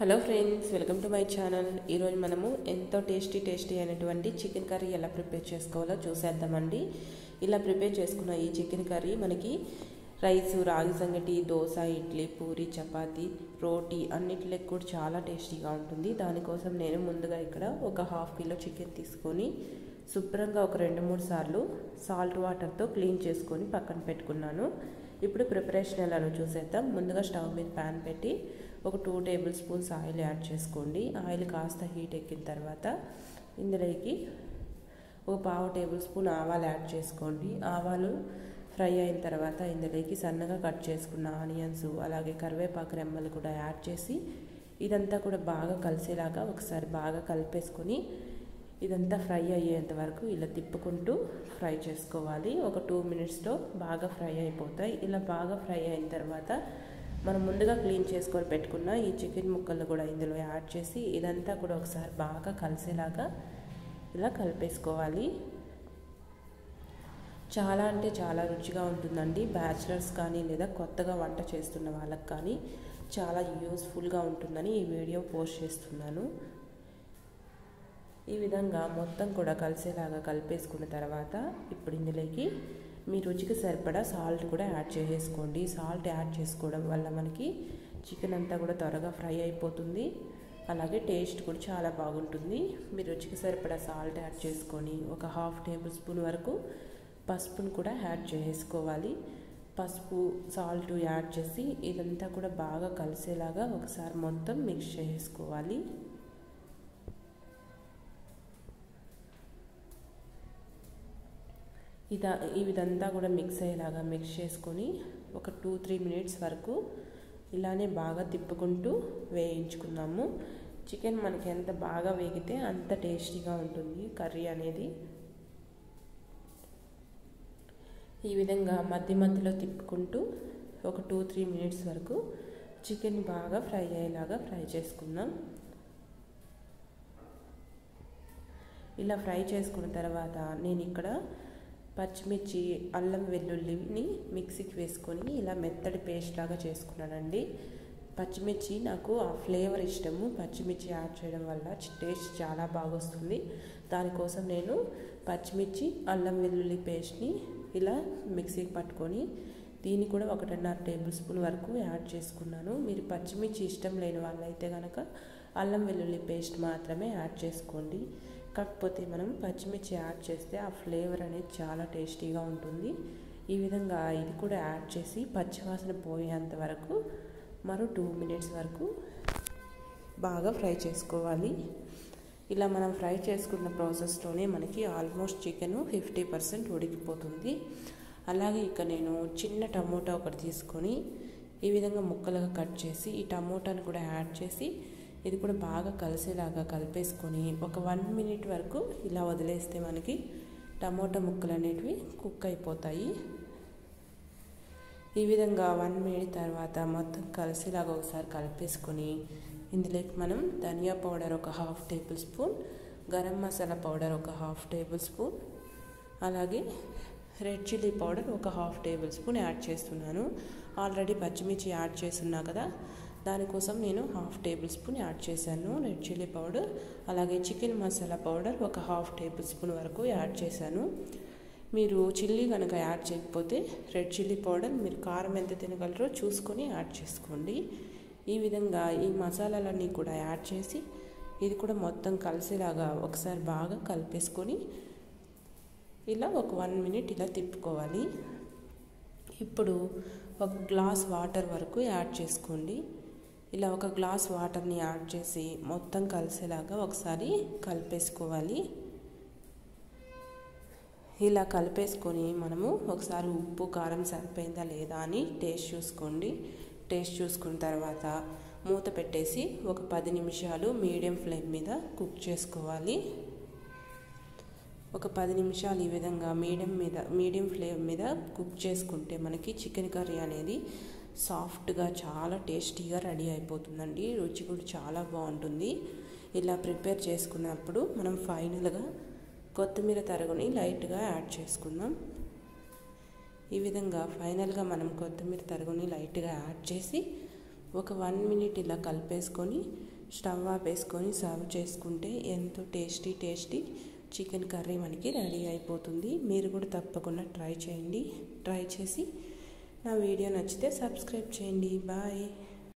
hello friends welcome to my channel ఈరోజు మనము ఎంతో టేస్టీ టేస్టీ అయినటువంటి చికెన్ కర్రీ ఎలా ప్రిపేర్ చేసుకోవాలో చూసేద్దామండి ఇలా ప్రిపేర్ చేసుకున్న ఈ చికెన్ కర్రీ మనకి రైస్ రాగి సంగటి దోశ ఇడ్లీ పూరి చపాతి రోటీ అన్నిటికి కూడా చాలా టేస్టీగా ఉంటుంది దానికోసం నేను ముందుగా ఇక్కడ ఒక హాఫ్ కిలో చికెన్ తీసుకొని శుభ్రంగా ఒక రెండు మూడు సార్లు సాల్ట్ వాటర్తో క్లీన్ చేసుకొని పక్కన పెట్టుకున్నాను ఇప్పుడు ప్రిపరేషన్ ఎలానో చూసేద్దాం ముందుగా స్టవ్ మీద ప్యాన్ పెట్టి ఒక two tablespoons oil add చేసుకోండి ఆయిల్ కాస్త హీట్ ఎక్కిన తర్వాత ఇందులోకి ఒక పావు టేబుల్ స్పూన్ ఆవాలు యాడ్ చేసుకోండి ఆవాలు ఫ్రై అయిన తర్వాత ఇందులోకి సన్నగా కట్ చేసుకున్న ఆనియన్స్ అలాగే కరివేపాకు రెమ్మలు కూడా యాడ్ చేసి ఇదంతా కూడా బాగా కలిసేలాగా ఒకసారి బాగా కలిపేసుకొని ఇదంతా ఫ్రై అయ్యేంత వరకు ఇలా తిప్పుకుంటూ ఫ్రై చేసుకోవాలి ఒక టూ మినిట్స్లో బాగా ఫ్రై అయిపోతాయి ఇలా బాగా ఫ్రై అయిన తర్వాత మనం ముందుగా క్లీన్ చేసుకొని పెట్టుకున్న ఈ చికెన్ ముక్కలు కూడా ఇందులో యాడ్ చేసి ఇదంతా కూడా ఒకసారి బాగా కలిసేలాగా ఇలా కలిపేసుకోవాలి చాలా అంటే చాలా రుచిగా ఉంటుందండి బ్యాచిలర్స్ కానీ లేదా కొత్తగా వంట చేస్తున్న వాళ్ళకి కానీ చాలా యూస్ఫుల్గా ఉంటుందని ఈ వీడియో పోస్ట్ చేస్తున్నాను ఈ విధంగా మొత్తం కూడా కలిసేలాగా కలిపేసుకున్న తర్వాత ఇప్పుడు ఇందులోకి మీ రుచికి సరిపడా సాల్ట్ కూడా యాడ్ చేసేసుకోండి సాల్ట్ యాడ్ చేసుకోవడం వల్ల మనకి చికెన్ అంతా కూడా త్వరగా ఫ్రై అయిపోతుంది అలాగే టేస్ట్ కూడా చాలా బాగుంటుంది మీ రుచికి సరిపడా సాల్ట్ యాడ్ చేసుకొని ఒక హాఫ్ టేబుల్ స్పూన్ వరకు పసుపును కూడా యాడ్ చేసుకోవాలి పసుపు సాల్ట్ యాడ్ చేసి ఇదంతా కూడా బాగా కలిసేలాగా ఒకసారి మొత్తం మిక్స్ చేసుకోవాలి ఇద ఈ విధంతా కూడా మిక్స్ అయ్యేలాగా మిక్స్ చేసుకొని ఒక టూ త్రీ మినిట్స్ వరకు ఇలానే బాగా తిప్పుకుంటూ వేయించుకున్నాము చికెన్ మనకి ఎంత బాగా వేగితే అంత టేస్టీగా ఉంటుంది కర్రీ అనేది ఈ విధంగా మధ్య మధ్యలో తిప్పుకుంటూ ఒక టూ త్రీ మినిట్స్ వరకు చికెన్ బాగా ఫ్రై అయ్యేలాగా ఫ్రై చేసుకుందాం ఇలా ఫ్రై చేసుకున్న తర్వాత నేను ఇక్కడ పచ్చిమిర్చి అల్లం వెల్లుల్లిని మిక్సీకి వేసుకొని ఇలా మెత్తడి పేస్ట్ లాగా చేసుకున్నానండి పచ్చిమిర్చి నాకు ఆ ఫ్లేవర్ ఇష్టము పచ్చిమిర్చి యాడ్ చేయడం వల్ల టేస్ట్ చాలా బాగా వస్తుంది దానికోసం నేను పచ్చిమిర్చి అల్లం వెల్లుల్లి పేస్ట్ని ఇలా మిక్సీకి పట్టుకొని దీన్ని కూడా ఒకటిన్నర టేబుల్ స్పూన్ వరకు యాడ్ చేసుకున్నాను మీరు పచ్చిమిర్చి ఇష్టం లేని వాళ్ళైతే కనుక అల్లం వెల్లుల్లి పేస్ట్ మాత్రమే యాడ్ చేసుకోండి కాకపోతే మనం పచ్చిమిర్చి యాడ్ చేస్తే ఆ ఫ్లేవర్ అనేది చాలా టేస్టీగా ఉంటుంది ఈ విధంగా ఇది కూడా యాడ్ చేసి పచ్చివాసన పోయేంత వరకు మరో టూ మినిట్స్ వరకు బాగా ఫ్రై చేసుకోవాలి ఇలా మనం ఫ్రై చేసుకున్న ప్రాసెస్లోనే మనకి ఆల్మోస్ట్ చికెన్ ఫిఫ్టీ పర్సెంట్ ఉడికిపోతుంది అలాగే ఇక నేను చిన్న టమోటా ఒకటి తీసుకొని ఈ విధంగా ముక్కలుగా కట్ చేసి ఈ టమోటాను కూడా యాడ్ చేసి ఇది కూడా బాగా కలిసేలాగా కలిపేసుకొని ఒక వన్ మినిట్ వరకు ఇలా వదిలేస్తే మనకి టమోటా ముక్కలు అనేటివి కుక్ అయిపోతాయి ఈ విధంగా వన్ మినిట్ తర్వాత మొత్తం కలిసేలాగా ఒకసారి కలిపేసుకొని ఇందులోకి మనం ధనియా పౌడర్ ఒక half tablespoon garam masala powder ఒక హాఫ్ టేబుల్ స్పూన్ అలాగే రెడ్ చిల్లీ పౌడర్ ఒక హాఫ్ టేబుల్ స్పూన్ యాడ్ చేస్తున్నాను ఆల్రెడీ పచ్చిమిర్చి యాడ్ చేస్తున్నా కదా దానికోసం నేను హాఫ్ టేబుల్ స్పూన్ యాడ్ చేశాను రెడ్ చిల్లీ పౌడర్ అలాగే చికెన్ మసాలా పౌడర్ ఒక హాఫ్ టేబుల్ స్పూన్ వరకు యాడ్ చేశాను మీరు చిల్లీ కనుక యాడ్ చేయకపోతే రెడ్ చిల్లీ పౌడర్ మీరు కారం ఎంత తినగలరో చూసుకొని యాడ్ చేసుకోండి ఈ విధంగా ఈ మసాలాలన్నీ కూడా యాడ్ చేసి ఇది కూడా మొత్తం కలిసేలాగా ఒకసారి బాగా కలిపేసుకొని ఇలా ఒక వన్ మినిట్ ఇలా తిప్పుకోవాలి ఇప్పుడు ఒక గ్లాస్ వాటర్ వరకు యాడ్ చేసుకోండి ఇలా ఒక గ్లాస్ వాటర్ని యాడ్ చేసి మొత్తం కలిసేలాగా ఒకసారి కలిపేసుకోవాలి ఇలా కలిపేసుకొని మనము ఒకసారి ఉప్పు కారం సరిపోయిందా లేదా అని టేస్ట్ చూసుకోండి టేస్ట్ చూసుకున్న తర్వాత మూత పెట్టేసి ఒక పది నిమిషాలు మీడియం ఫ్లేమ్ మీద కుక్ చేసుకోవాలి ఒక పది నిమిషాలు ఈ విధంగా మీడియం మీద మీడియం ఫ్లేమ్ మీద కుక్ చేసుకుంటే మనకి చికెన్ కర్రీ అనేది సాఫ్ట్గా చాలా టేస్టీగా రెడీ అయిపోతుందండి రుచి కూడా చాలా బాగుంటుంది ఇలా ప్రిపేర్ చేసుకున్నప్పుడు మనం ఫైనల్గా కొత్తిమీర తరుగుని లైట్గా యాడ్ చేసుకుందాం ఈ విధంగా ఫైనల్గా మనం కొత్తిమీర తరుగుని లైట్గా యాడ్ చేసి ఒక వన్ మినిట్ ఇలా కలిపేసుకొని స్టవ్ ఆపేసుకొని సర్వ్ చేసుకుంటే ఎంతో టేస్టీ టేస్టీ చికెన్ కర్రీ మనకి రెడీ అయిపోతుంది మీరు కూడా తప్పకుండా ట్రై చేయండి ట్రై చేసి నా వీడియో నచ్చితే సబ్స్క్రైబ్ చేయండి బాయ్